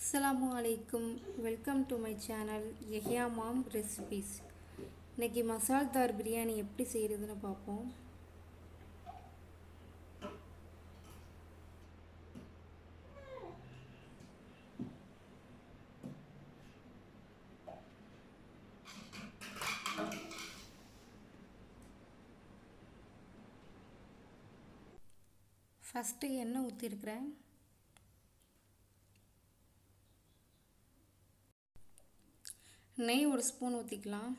அஸ்ஸலாமு அலைக்கும் welcome to my channel எஹ்யா மாம் ரெசிபீஸ் இன்னைக்கு மசால் தார் பிரியாணி எப்படி செய்கிறதுன்னு பார்ப்போம் ஃபஸ்ட்டு எண்ணெய் ஊற்றிருக்கிறேன் நெய் ஒரு ஸ்பூன் ஊற்றிக்கலாம்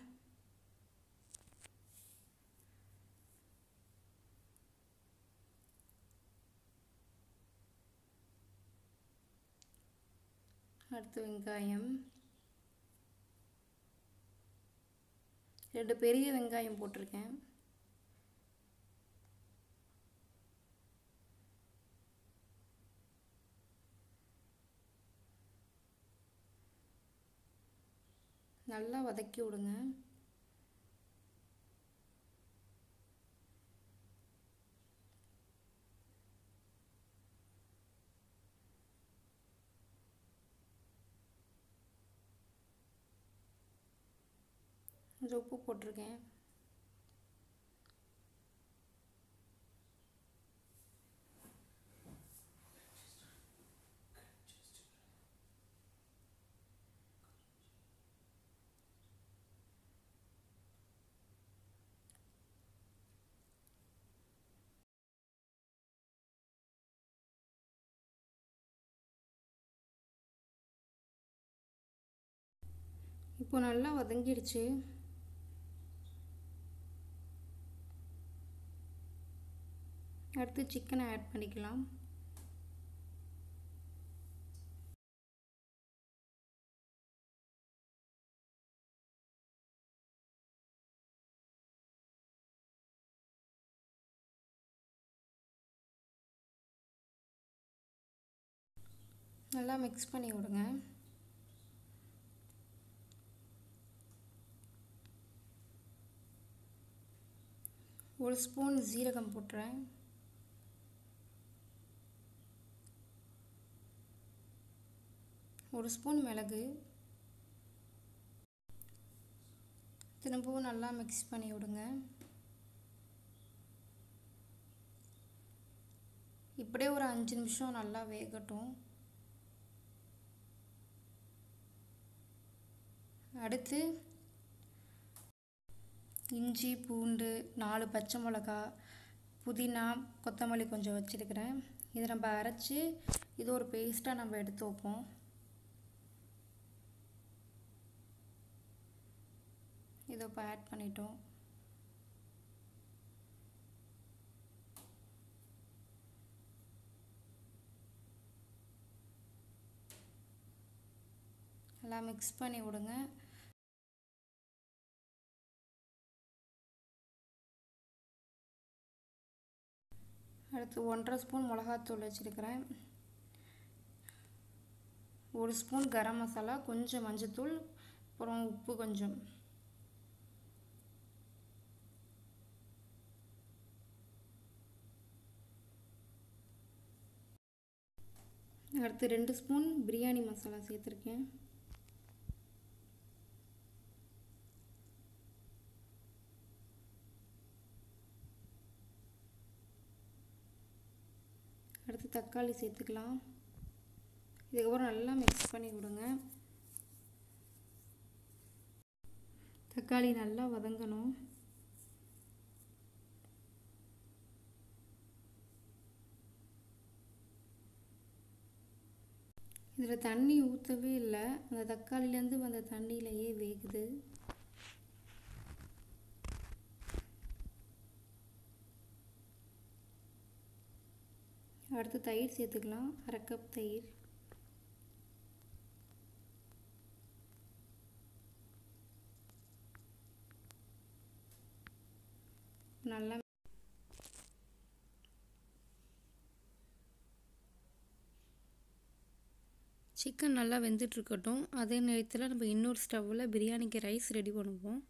அடுத்து வெங்காயம் ரெண்டு பெரிய வெங்காயம் போட்டிருக்கேன் நல்லா வதக்கி விடுங்க கொஞ்சம் உப்பு போட்டிருக்கேன் இப்போ நல்லா வதங்கிடுச்சு அடுத்து சிக்கனை ஆட் பண்ணிக்கலாம் நல்லா மிக்ஸ் பண்ணி விடுங்க ஒரு ஸ்பூன் ஜீரகம் போட்டுறேன் ஒரு ஸ்பூன் மிளகு திரும்பவும் நல்லா மிக்ஸ் பண்ணி விடுங்க இப்படியே ஒரு அஞ்சு நிமிஷம் நல்லா வேகட்டும் அடுத்து இஞ்சி பூண்டு நாலு பச்சை மிளகா புதினா கொத்தமல்லி கொஞ்சம் வச்சுருக்கிறேன் இதை நம்ம அரைச்சி இது ஒரு பேஸ்ட்டாக நம்ம எடுத்து வைப்போம் இதை இப்போ ஆட் பண்ணிட்டோம் நல்லா மிக்ஸ் பண்ணி விடுங்க அடுத்து ஒன்றரை ஸ்பூன் மிளகாத்தூள் வச்சுருக்கிறேன் ஒரு ஸ்பூன் கரம் மசாலா கொஞ்சம் மஞ்சத்தூள் அப்புறம் உப்பு கொஞ்சம் அடுத்து ரெண்டு ஸ்பூன் பிரியாணி மசாலா சேர்த்துருக்கேன் அடுத்து தக்காளி சேர்த்துக்கலாம் இதுக்கப்புறம் நல்லா மிக்ஸ் பண்ணி விடுங்க தக்காளி நல்லா வதங்கணும் இதில் தண்ணி ஊற்றவே இல்லை அந்த தக்காளிலேருந்து வந்த தண்ணியிலையே வேகுது அடுத்து தயிர் சேர்த்துக்கலாம் அரை கப் தயிர் நல்லா சிக்கன் நல்லா வெந்துட்டுருக்கட்டும் அதே நேரத்தில் நம்ம இன்னொரு ஸ்டவ்வில் பிரியாணிக்கு ரைஸ் ரெடி பண்ணுவோம்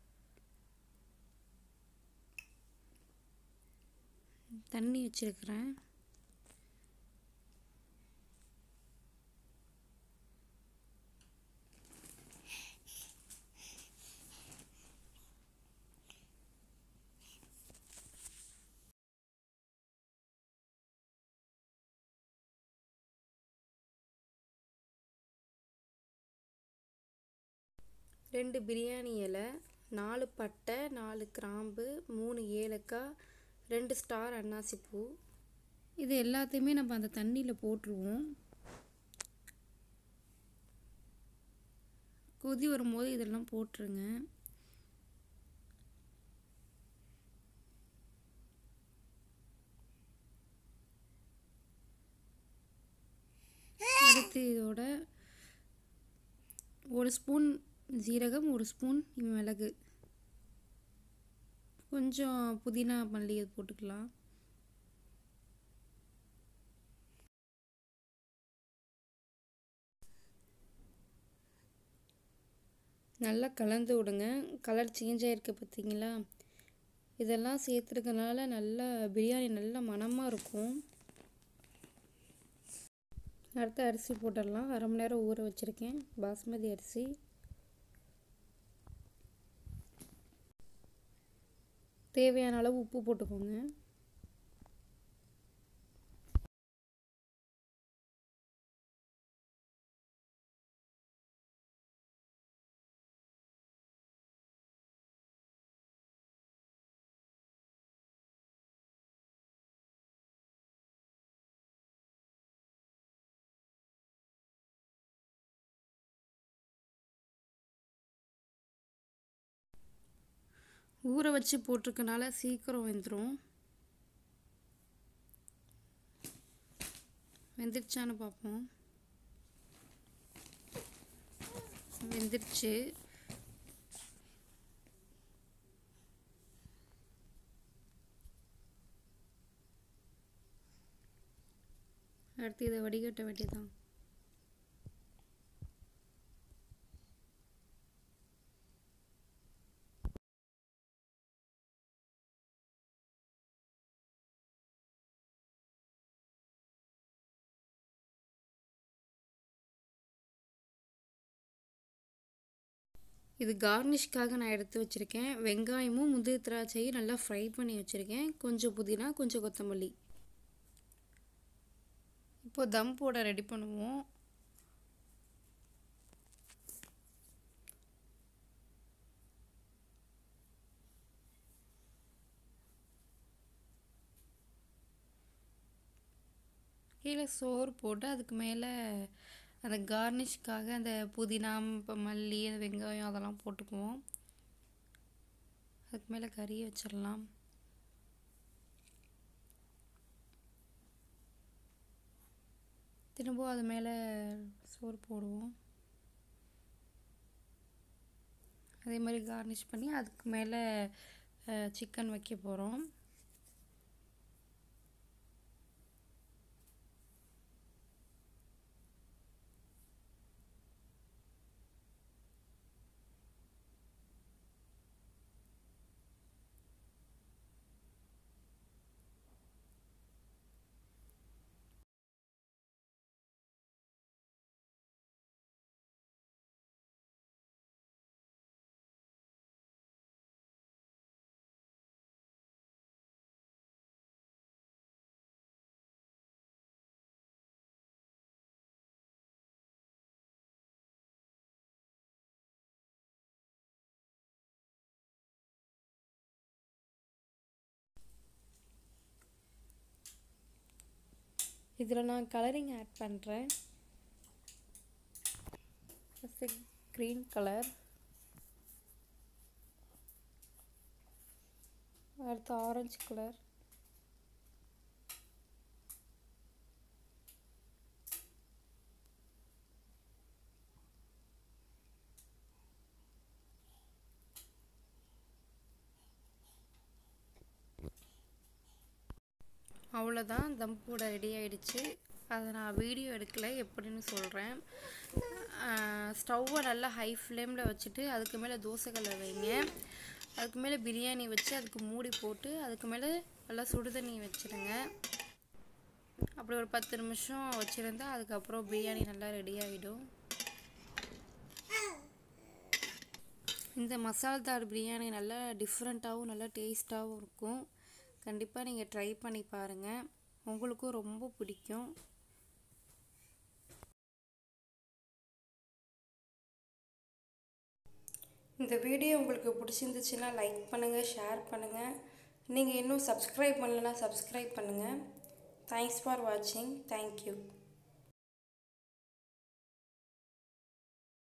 தண்ணி வச்சுருக்கிறேன் ரெண்டு பிரியாணி இலை நாலு பட்டை நாலு கிராம்பு மூணு ஏலக்காய் ரெண்டு ஸ்டார் அன்னாசிப்பூ இது எல்லாத்தையுமே நம்ம அந்த தண்ணியில் போட்டுருவோம் கொதி வரும்போது இதெல்லாம் போட்டுருங்க அடுத்து இதோட ஒரு ஸ்பூன் ஜீரகம் ஒரு ஸ்பூன் மிளகு கொஞ்சம் புதினா மல்லி அது போட்டுக்கலாம் நல்லா கலந்து விடுங்க கலர் சேஞ்ச் ஆகிருக்கு பார்த்தீங்களா இதெல்லாம் சேர்த்துருக்கனால நல்லா பிரியாணி நல்லா மணமாக இருக்கும் அடுத்து அரிசி போட்டுடலாம் அரை மணி நேரம் ஊற வச்சுருக்கேன் பாஸ்மதி அரிசி தேவையான அளவு உப்பு போட்டுக்கோங்க ஊற வச்சு போட்டிருக்கனால சீக்கிரம் வெந்துடும் வெந்துருச்சான்னு பார்ப்போம் வெந்துருச்சு அடுத்து இதை வடிகட்ட வேண்டியதான் இது கார்னிஷ்காக நான் எடுத்து வச்சுருக்கேன் வெங்காயமும் முந்திரி திராட்சையும் நல்லா ஃப்ரை பண்ணி வச்சுருக்கேன் கொஞ்சம் புதினா கொஞ்சம் கொத்தமல்லி இப்போ தம் போட ரெடி பண்ணுவோம் கீழே சோறு போட்டு அதுக்கு மேலே அந்த கார்னிஷ்காக அந்த புதினா இப்போ மல்லி அந்த வெங்காயம் அதெல்லாம் போட்டுக்குவோம் அதுக்கு மேலே கறியை வச்சிடலாம் திரும்பவும் அது மேலே சோறு போடுவோம் அதே மாதிரி கார்னிஷ் பண்ணி அதுக்கு மேலே சிக்கன் வைக்க போகிறோம் இதில் நான் கலரிங் ஆட் பண்ணுறேன் ஃபஸ்ட்டு க்ரீன் கலர் அடுத்து ஆரஞ்சு கலர் அவ்வளோதான் தம் போட ரெடி ஆயிடுச்சு அதை நான் வீடியோ எடுக்கலை எப்படின்னு சொல்கிறேன் ஸ்டவ்வை நல்லா ஹை ஃப்ளேமில் வச்சுட்டு அதுக்கு மேலே தோசைக்கல்லை வைங்க அதுக்கு மேலே பிரியாணி வச்சு அதுக்கு மூடி போட்டு அதுக்கு மேலே நல்லா சுடுதண்ணி வச்சுருங்க அப்படி ஒரு பத்து நிமிஷம் வச்சுருந்தா அதுக்கப்புறம் பிரியாணி நல்லா ரெடி ஆகிடும் இந்த மசால்தார் பிரியாணி நல்லா டிஃப்ரெண்ட்டாகவும் நல்லா டேஸ்ட்டாகவும் இருக்கும் கண்டிப்பாக நீங்கள் ட்ரை பண்ணி பாருங்கள் உங்களுக்கும் ரொம்ப பிடிக்கும் இந்த வீடியோ உங்களுக்கு பிடிச்சிருந்துச்சுன்னா லைக் பண்ணுங்கள் ஷேர் பண்ணுங்கள் நீங்கள் இன்னும் சப்ஸ்கிரைப் பண்ணலைன்னா சப்ஸ்கிரைப் பண்ணுங்கள் தேங்க்ஸ் ஃபார் வாட்சிங் தேங்க்யூ